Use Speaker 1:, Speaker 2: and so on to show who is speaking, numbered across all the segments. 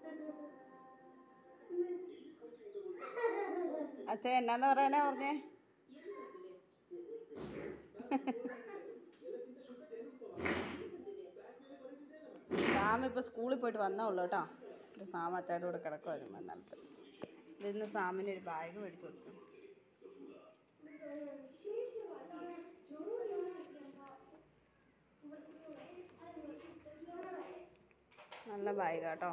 Speaker 1: അച്ഛൻ എന്നാന്ന് പറയാനാ പറഞ്ഞേ സാം ഇപ്പൊ സ്കൂളിൽ പോയിട്ട് വന്നേ ഉള്ളൂ കേട്ടോ ഇത് സാം അച്ചാടെ കൂടെ കിടക്കുമായിരുന്നു എന്നാലത്തെ ഇതിന്ന് സാമിന് ഒരു ബാഗ് മേടിച്ചു കൊടുത്തു നല്ല ബാഗ് കേട്ടോ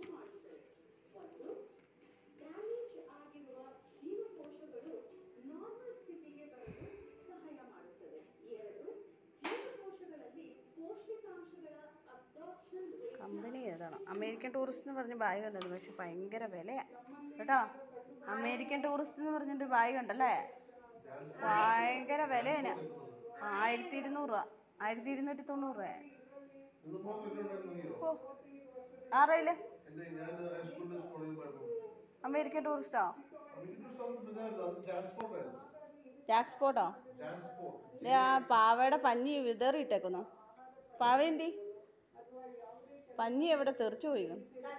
Speaker 1: കമ്പനി ഏതാണ് അമേരിക്കൻ ടൂറിസ്റ്റ് എന്ന് പറഞ്ഞ ബാഗ് കണ്ടത് പക്ഷെ ഭയങ്കര വിലയാണ് കേട്ടോ അമേരിക്കൻ ടൂറിസ്റ്റ് എന്ന് പറഞ്ഞിട്ട് ബാഗ് ഉണ്ടല്ലേ ഭയങ്കര വിലയാണ് ആയിരത്തി ഇരുന്നൂറ് രൂപ ആയിരത്തി ഇരുന്നൂറ്റി തൊണ്ണൂറ് രൂപ
Speaker 2: ഇത് മാത്രമേ
Speaker 1: ഓ ആറയില്
Speaker 2: എന്റെ ഞാൻ ഹൈസ്കൂളിൽ സ്കൂളിൽ പോയപ്പോൾ
Speaker 1: അമേരിക്കൻ ടൂറിസ്റ്റോ
Speaker 2: അമേരിക്കൻ സ്ഥലത്ത് ഇതായിരുന്നു അത് ട്രാൻസ്പോർട്ട് ആയിരുന്നു
Speaker 1: ജാക്സ്പോർട്ടോ
Speaker 2: ട്രാൻസ്പോർട്ട്
Speaker 1: ദേ ആ പാവയുടെ പഞ്ഞി വിതറിയിട്ടേക്കുന്നു പാവ എന്തി പഞ്ഞി എവിടെ തെറിച്ചു പോയി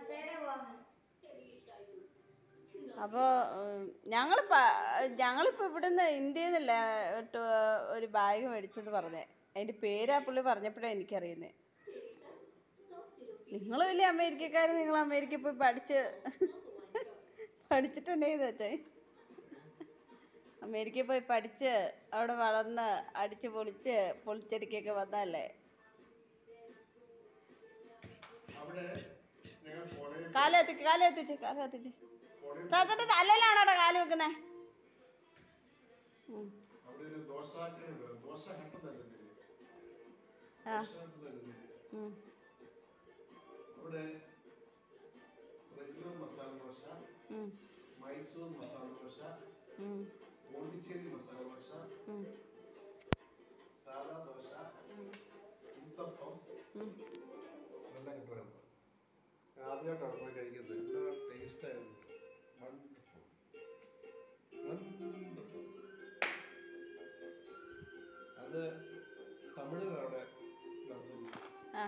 Speaker 1: അപ്പോൾ ഞങ്ങൾ ഞങ്ങളിപ്പോൾ ഇവിടുന്ന് ഇന്ത്യയിൽ നിന്നല്ല ഒരു ബാഗ് മേടിച്ചെന്ന് പറഞ്ഞേ അതിൻ്റെ പേര് ആ പുള്ളി പറഞ്ഞപ്പോഴാണ് എനിക്കറിയുന്നത് നിങ്ങൾ വലിയ അമേരിക്കക്കാർ നിങ്ങൾ അമേരിക്കയിൽ പോയി പഠിച്ച് പഠിച്ചിട്ട് തന്നെ ചെയ്ത് വെച്ചേ അമേരിക്കയിൽ പോയി പഠിച്ച് അവിടെ വളർന്ന് അടിച്ച് പൊളിച്ച് പൊളിച്ചടിക്കൊക്കെ വന്നതല്ലേ
Speaker 2: അവിടെ ഞങ്ങൾ കോളേജ്
Speaker 1: കാലെത്തിച്ച് കാലെത്തിച്ച് കാലെത്തിച്ച്
Speaker 2: കോളേജ്
Speaker 1: സത്യത്തിൽ തലയിലാണോ അവിടെ കാല് വെക്കുന്നത്
Speaker 2: അവിടെ ഒരു ദോശ ദോശ ഹട്ടെന്നായിരുന്നു
Speaker 1: ആ
Speaker 2: ദോശ ഹട്ടെന്നായിരുന്നു
Speaker 1: ഉം.
Speaker 2: അവിടെ റെഗുലർ മസാല ദോശ
Speaker 1: ഉം.
Speaker 2: മൈസൂർ മസാല ദോശ
Speaker 1: ഉം.
Speaker 2: പോണ്ടിച്ചേരി മസാല ദോശ
Speaker 1: ഉം.
Speaker 2: സാദാ ദോശ ഉത്തപ്പം
Speaker 1: ഉം.
Speaker 2: എല്ലാം കിട്ടുമായിരുന്നു ആദ്യമായിട്ടാണ് പോയി കഴിക്കുന്നത് എന്താ ടേസ്റ്റ് ആയിരുന്നു വണ്ടർഫുൾ വണ്ടർഫുൾ അത് തമിഴിൽ അവിടെ നടത്തുന്നു
Speaker 1: ആ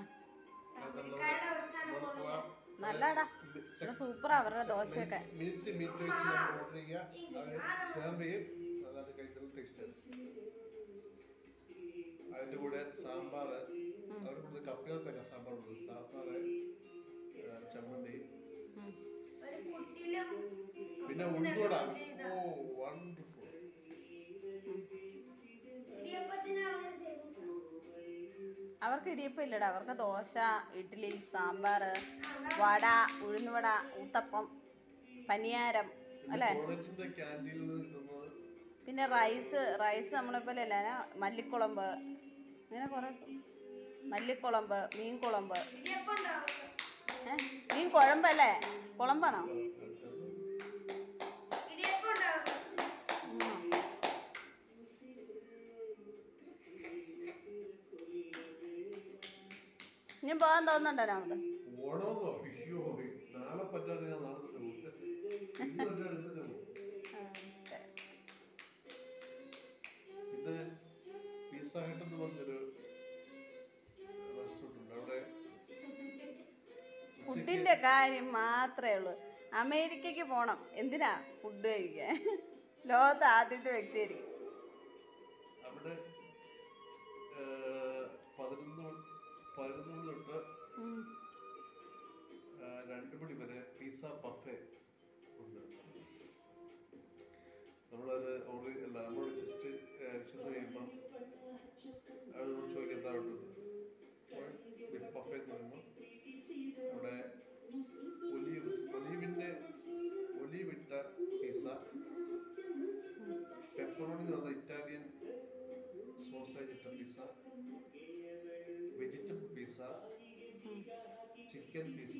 Speaker 2: അതുള്ള
Speaker 1: നല്ലടാ ഇവിടെ സൂപ്പറാ അവരുടെ ദോശയൊക്കെ
Speaker 2: മിനിറ്റ് മിനിറ്റ് വെച്ച് നമ്മൾ ഓർഡർ ചെയ്യുക അത് സെർവ് ചെയ്യും അതായത് കഴിക്കുന്ന ടേസ്റ്റ് അതിൻ്റെ കൂടെ സാമ്പാർ അവർക്ക് കപ്പിലത്തൊക്കെ സാമ്പാർ ഉണ്ട് സാമ്പാർ ചമ്മന്തി
Speaker 1: ഉം.
Speaker 2: പിന്നെ ഉൾവട ഓ വണ്ടർഫുൾ
Speaker 1: അവർക്ക് ഇടിയപ്പം ഇല്ലടാ അവർക്ക് ദോശ ഇഡ്ഡലി സാമ്പാർ വട ഉഴുന്നുവട ഊത്തപ്പം പനിയാരം അല്ലേ
Speaker 2: കോളേജിന്റെ ക്യാൻറ്റീനിൽ നിന്ന് കിട്ടുന്നത്
Speaker 1: പിന്നെ റൈസ് റൈസ് നമ്മളെപ്പോലെ അല്ല ന- മല്ലിക്കുളമ്പ് ഇങ്ങനെ കുറേ മല്ലിക്കുളമ്പ് മീൻ കുളമ്പ് ഏ? മീൻ കുഴമ്പല്ലേ കുളമ്പാണോ ഉം. ഇനി പോകാൻ തോന്നുന്നുണ്ടോ നമുക്ക്
Speaker 2: ഓണമെന്നോ അയ്യോ നാളെ പറ്റാതെ ഞാൻ നാളെ തന്നെ പോകും ഇന്ന് പറ്റാതെ ഇന്ന് തന്നെ പോകും പിന്നെ പിസ്സ ഹട്ട് എന്ന് പറഞ്ഞൊരു റെസ്റ്റോറൻ്റ് ഉണ്ട് അവിടെ
Speaker 1: ഫുഡിന്റെ കാര്യം മാത്രമേ ഉള്ളൂ അമേരിക്കയ്ക്ക് പോണം എന്തിനാ ഫുഡ് കഴിക്കാൻ ലോകത്ത് ആദ്യത്തെ വ്യക്തിയായിരിക്കും
Speaker 2: അവിടെ ഏഹ്, പതിനൊന്ന് മണി- പതിനൊന്ന് മണി തൊട്ട്
Speaker 1: ഉം.
Speaker 2: ഏഹ്, രണ്ട് മണി വരെ പിസ്സ ബഫേ ഉണ്ട് നമ്മളത് ഓർഡർ അല്ല നമ്മൾ ജസ്റ്റ് ചെന്ന് കഴിയുമ്പം അവരോട് ചോദിക്കും എന്താ ഉള്ളത് ബഫേ എന്ന് പറയുമ്പോൾ അവിടെ ഒലീവ് ഒലീവിൻ്റെ ഒലീവിട്ട പിസ്സ പെപ്പറോണി എന്ന് പറഞ്ഞ ഇറ്റാലിയൻ സോസേജ് ഇട്ട pizza vegetable pizza chicken pizza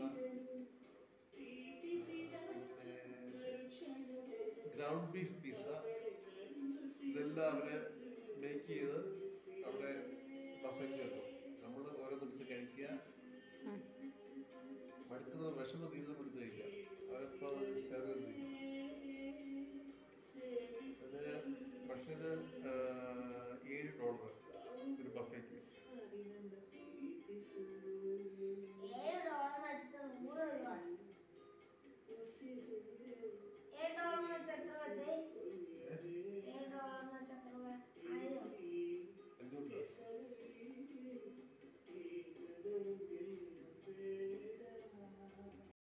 Speaker 2: പിന്നെ ഗ്രൗണ്ട് ബീഫ് പിസ്സ ഇതെല്ലാം അവര് മേക്ക് ചെയ്ത് അവിടെ ബഫയ്ക്ക് വെക്കും നമ്മൾ ഓരോന്നെടുത്ത് കഴിക്കുക
Speaker 1: ഉം.
Speaker 2: മടുക്കുന്ന വിഷമ തീരെ എടുത്ത് കഴിക്കുക അവരിപ്പോൾ സെർവ് ചെയ്യും അതിന് പക്ഷേ ഇത്, ആ, ഏഴ് ഡോളർ ഒരു ബഫയ്ക്ക്
Speaker 3: വെച്ച് എത്ര വെച്ച്